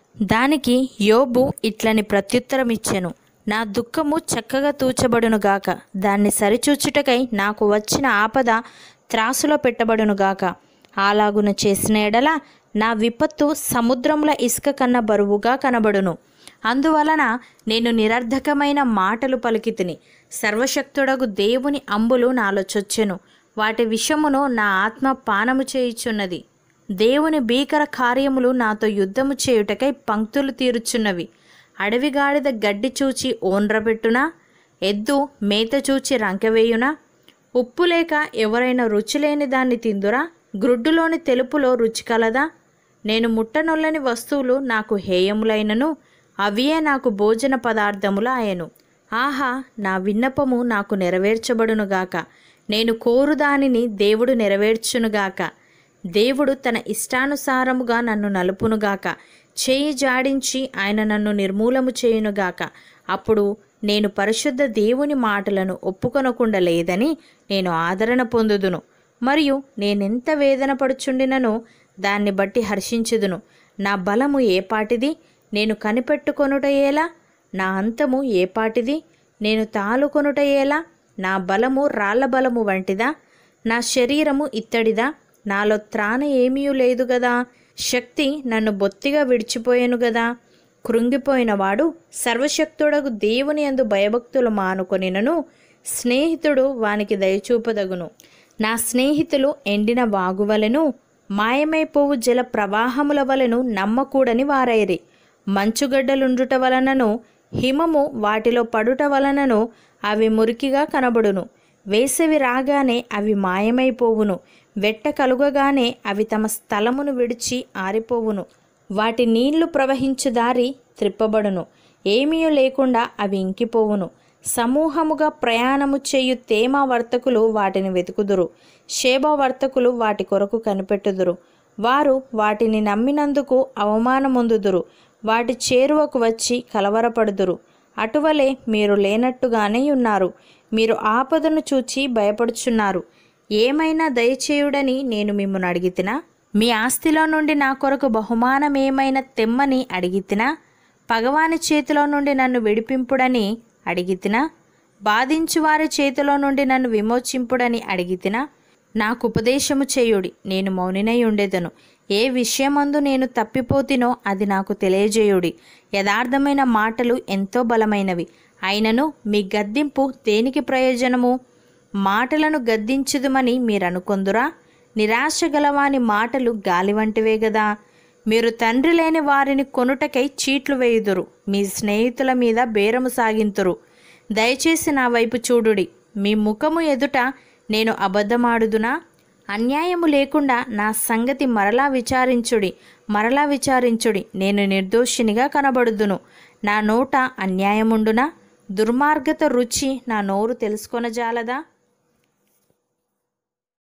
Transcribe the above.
దానికి యోబు ఇట్లని ప్రత్యుత్తరమిచ్చెను నా దుఃఖము చక్కగా తూచబడునుగాక దాన్ని సరిచూచుటకై నాకు వచ్చిన ఆపద త్రాసులో పెట్టబడునుగాక అలాగున చేసిన ఎడల నా విపత్తు సముద్రముల ఇసుక కన్నా బరువుగా కనబడును అందువలన నేను నిరర్ధకమైన మాటలు పలికితిని సర్వశక్తుడగు దేవుని అంబులు నాలో చొచ్చెను వాటి విషమును నా ఆత్మ పానము చేయుచున్నది దేవుని భీకర కార్యములు నాతో యుద్ధము చేయుటకై పంక్తులు తీరుచున్నవి అడవిగాడిద గడ్డి చూచి ఓన్రబెట్టునా ఎద్దు మేత చూచి రంకెవేయునా ఉప్పు లేక ఎవరైనా రుచి లేని దాన్ని తిందురా గ్రుడ్డులోని తెలుపులో రుచి కలదా నేను ముట్టనొల్లని వస్తువులు నాకు హేయములైనను అవియే నాకు భోజన పదార్థములు ఆయను ఆహా నా విన్నపము నాకు నెరవేర్చబడునుగాక నేను కోరు దానిని దేవుడు నెరవేర్చునుగాక దేవుడు తన ఇష్టానుసారముగా నన్ను నలుపునుగాక చేయి జాడించి ఆయన నన్ను నిర్మూలము చేయునుగాక అప్పుడు నేను పరిశుద్ధ దేవుని మాటలను ఒప్పుకొనకుండా లేదని నేను ఆదరణ పొందుదును మరియు నేనెంత వేదన పడుచుండిననో దాన్ని బట్టి హర్షించుదును నా బలము ఏపాటిది నేను కనిపెట్టుకొనుటయేలా నా అంతము ఏపాటిది నేను తాలుకొనుటయేలా నా బలము రాళ్ల బలము వంటిదా నా శరీరము ఇత్తడిదా నాలో త్రాణ ఏమీ లేదు గదా శక్తి నన్ను బొత్తిగా విడిచిపోయాను గదా కృంగిపోయినవాడు సర్వశక్తుడగు దేవుని యందు భయభక్తులు మానుకొనినను స్నేహితుడు వానికి దయచూపదగును నా స్నేహితులు ఎండిన వాగువలెను మాయమైపోవు జల ప్రవాహముల వలెను నమ్మకూడని వారైరి మంచుగడ్డలుండుట వలనను హిమము వాటిలో పడుట వలనను అవి మురికిగా కనబడును వేసవి రాగానే అవి మాయమైపోవును వెట్ట కలుగగానే అవి తమ స్థలమును విడిచి ఆరిపోవును వాటి నీళ్లు ప్రవహించు దారి త్రిప్పబడును ఏమీ లేకుండా అవి ఇంకిపోవును సమూహముగా ప్రయాణము చేయు తేమ వర్తకులు వాటిని వెతుకుదురు శేబ వర్తకులు వాటి కొరకు కనిపెట్టుదురు వారు వాటిని నమ్మినందుకు అవమానముందుదురు వాటి చేరువకు వచ్చి కలవరపడుదురు అటువలే మీరు లేనట్టుగానే ఉన్నారు మీరు ఆపదను చూచి భయపడుచున్నారు ఏమైనా దయచేయుడని నేను మిమ్మల్ని అడిగితినా మీ ఆస్తిలో నుండి నా కొరకు బహుమానం ఏమైనా తెమ్మని అడిగితినా పగవాని చేతిలో నుండి నన్ను విడిపింపుడని అడిగితినా బాధించు వారి చేతిలో నుండి నన్ను విమోచింపుడని అడిగితినా నాకు ఉపదేశము చేయుడి నేను మౌనినై ఉండేదను ఏ విషయమందు నేను తప్పిపోతినో అది నాకు తెలియజేయుడి యథార్థమైన మాటలు ఎంతో బలమైనవి అయినను మీ గద్దింపు దేనికి ప్రయోజనము మాటలను గద్దించుదుమని మీరు అనుకొందురా నిరాశ గలవాని మాటలు గాలి వంటివే గదా మీరు తండ్రి లేని వారిని కొనుటకై చీట్లు వేయుదురు మీ స్నేహితుల మీద బేరము సాగింతురు దయచేసి నా వైపు చూడుడి మీ ముఖము ఎదుట నేను అబద్ధమాడుదునా అన్యాయము లేకుండా నా సంగతి మరలా విచారించుడి మరలా విచారించుడి నేను నిర్దోషినిగా కనబడుదును నా నోట అన్యాయముండునా దుర్మార్గత రుచి నా నోరు తెలుసుకొనజాలదా